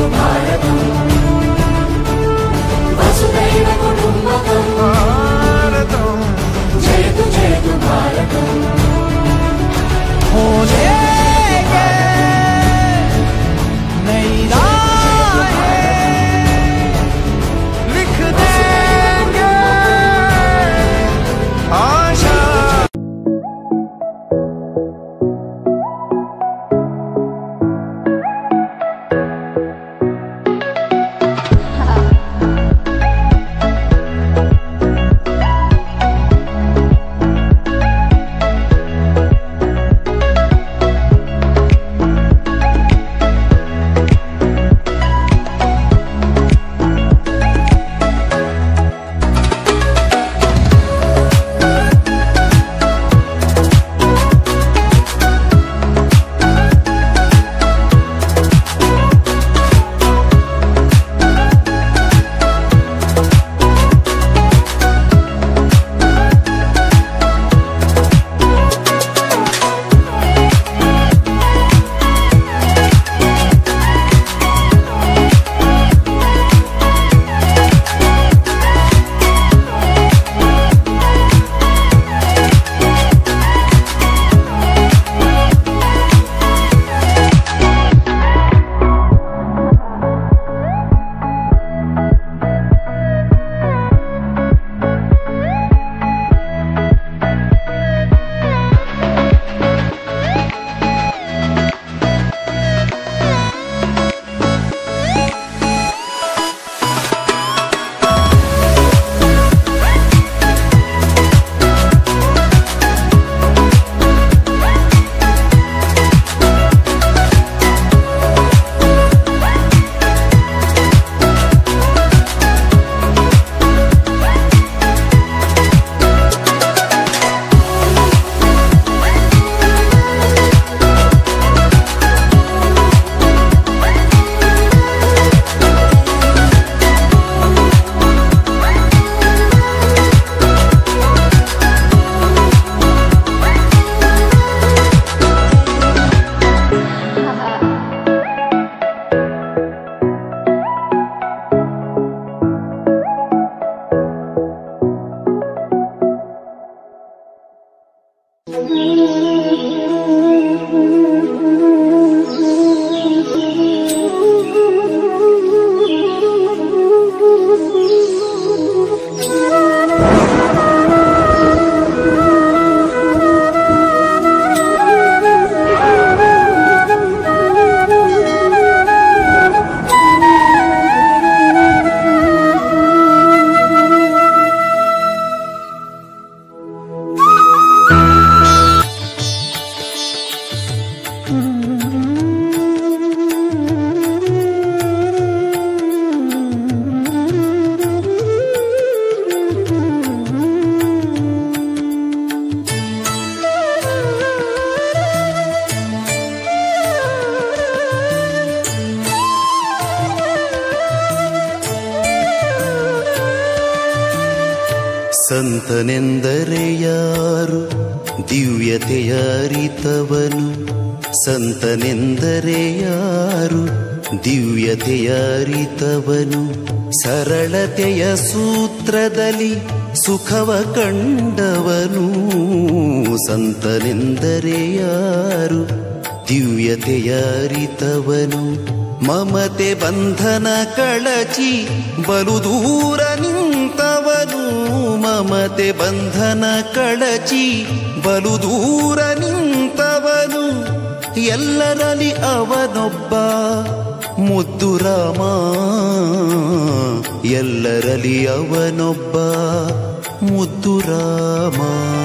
జయతు భారతం వసుదైవ కుటుంబకం भारतम् జయతు జయతు భారతం होने के नई राहें लिख देंगे आशा ಸಂತನೆಂದರೆ ಯಾರು ದಿವ್ಯತೆಯ ಅರಿತವನು ಸಂತನೆಂದರೆ ಯಾರು ದಿವ್ಯತೆಯ ಅರಿತವನು ಸರಳತೆಯ ಸೂತ್ರದಲ್ಲಿ ಸುಖವ ಕಂಡವನು ಸಂತನೆಂದರೆ ಯಾರು ದಿವ್ಯತೆಯ ಅರಿತವನು ಮಮತೆ ಬಂಧನ ಕಳಚಿ ಬಲು ದೂರ ನಿಂತವನು ಮಮತೆ ಬಂಧನ ಕಳಚಿ ಬಲು ದೂರ ನಿಂತವನು ಎಲ್ಲರಲ್ಲಿ ಅವನೊಬ್ಬ ಮುದ್ದು ರಾಮ ಎಲ್ಲರಲ್ಲಿ ಅವನೊಬ್ಬ ಮುದ್ದು ರಾಮ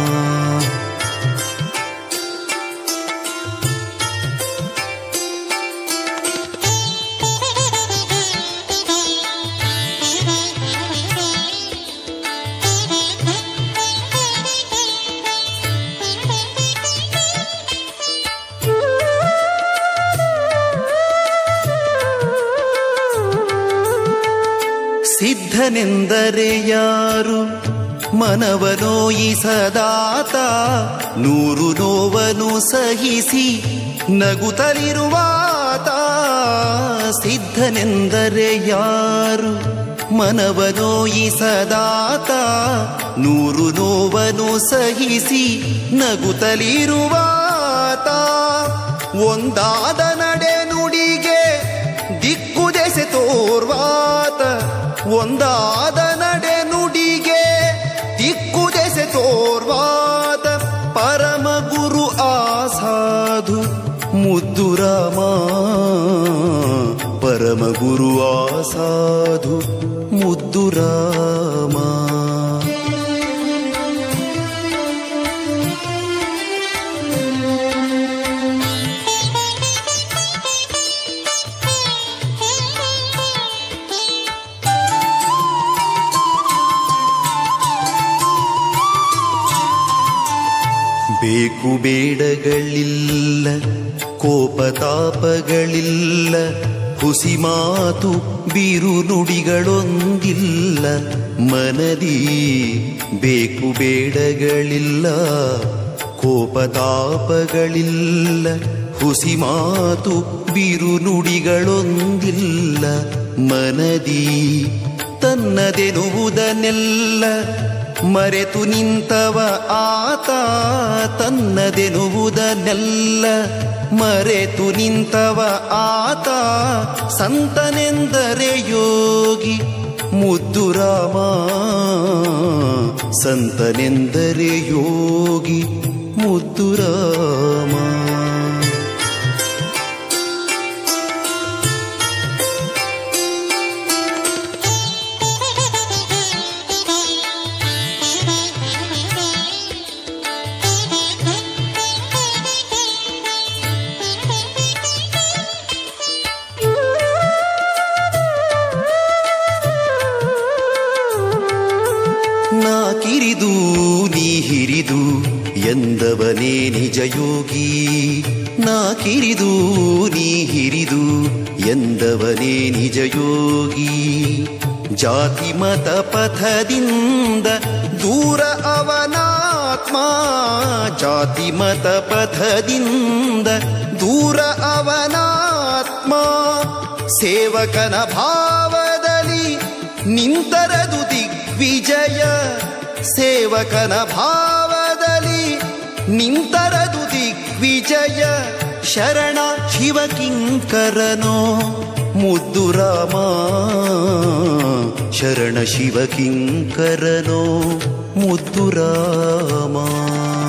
ಸಿದ್ಧನೆಂದರೆ ಯಾರು ಮನವನೋಯಿಸದಾತ ನೂರು ನೋವನು ಸಹಿಸಿ ನಗುತ್ತಲಿರುವಾತ ಸಿದ್ಧನೆಂದರೆ ಯಾರು ಮನವನೋಯಿಸದಾತ ನೂರು ನೋವನು ಸಹಿಸಿ ನಗುತ್ತಲಿರುವಾತ ಒಂದಾದ ನಡೆ ನುಡಿಗೆ ದಿಕ್ಕು ದೆಸೆ ತೋರ್ವಾತ ಒಂದಾದ ನಡೆ ನುಡಿಗೆ ದಿಕ್ಕು ದೆಸೆ ತೋರ್ವಾತ ಪರಮ ಗುರು ಆಸಾಧು ಮುದ್ದು ರಾಮ ಪರಮ ಗುರು ಆಸಾಧು ಮುದ್ದು ರಾಮ ಬೇಕು ಬೇಡಗಳಿಲ್ಲ ಕೋಪತಾಪಗಳಿಲ್ಲ ಹುಸಿ ಮಾತು ಬಿರು ನುಡಿಗಳೊಂದಿಲ್ಲ ಮನದಿ ಬೇಕು ಬೇಡಗಳಿಲ್ಲ ಕೋಪತಾಪಗಳಿಲ್ಲ ಹುಸಿ ಮಾತು ಬಿರು ನುಡಿಗಳೊಂದಿಲ್ಲ ಮನದಿ ತನ್ನದೆನುವುದನ್ನೆಲ್ಲ ಮರೆತು ನಿಂತವ ಆತ ತನ್ನದೆನುವುದನ್ನೆಲ್ಲ ಮರೆತು ನಿಂತವ ಆತ ಸಂತನೆಂದರೆ ಯೋಗಿ ಮುದ್ದು ರಾಮ ಸಂತನೆಂದರೆ ಯೋಗಿ ಮುದ್ದು ರಾಮ ನಾ ಕಿರಿದು ನೀ ಹಿರಿದು ಎಂದವನೇ ನಿಜ ಯೋಗಿ ನಾ ಕಿರಿದು ನೀ ಹಿರಿದು ಎಂದವನೇ ನಿಜ ಯೋಗಿ ಜಾತಿ ಮತ ಪಥದಿಂದ ದೂರ ಅವನಾತ್ಮ ಜಾತಿ ಮತ ಪಥದಿಂದ ದೂರ ಅವನಾತ್ಮ ಸೇವಕನ ಭಾವದಲ್ಲಿ ನಿಂತರದು ದಿಗ್ವಿಜಯ ಸೇವಕನ ಭಾವದಲ್ಲಿ ನಿಂತರದು ದಿಗ್ವಿಜಯ ಶರಣ ಶಿವಕಿಂಕರನೋ ಮುದ್ದು ರಾಮ ಶರಣ ಶಿವಕಿಂಕರನೋ ಮುದ್ದು ರಾಮ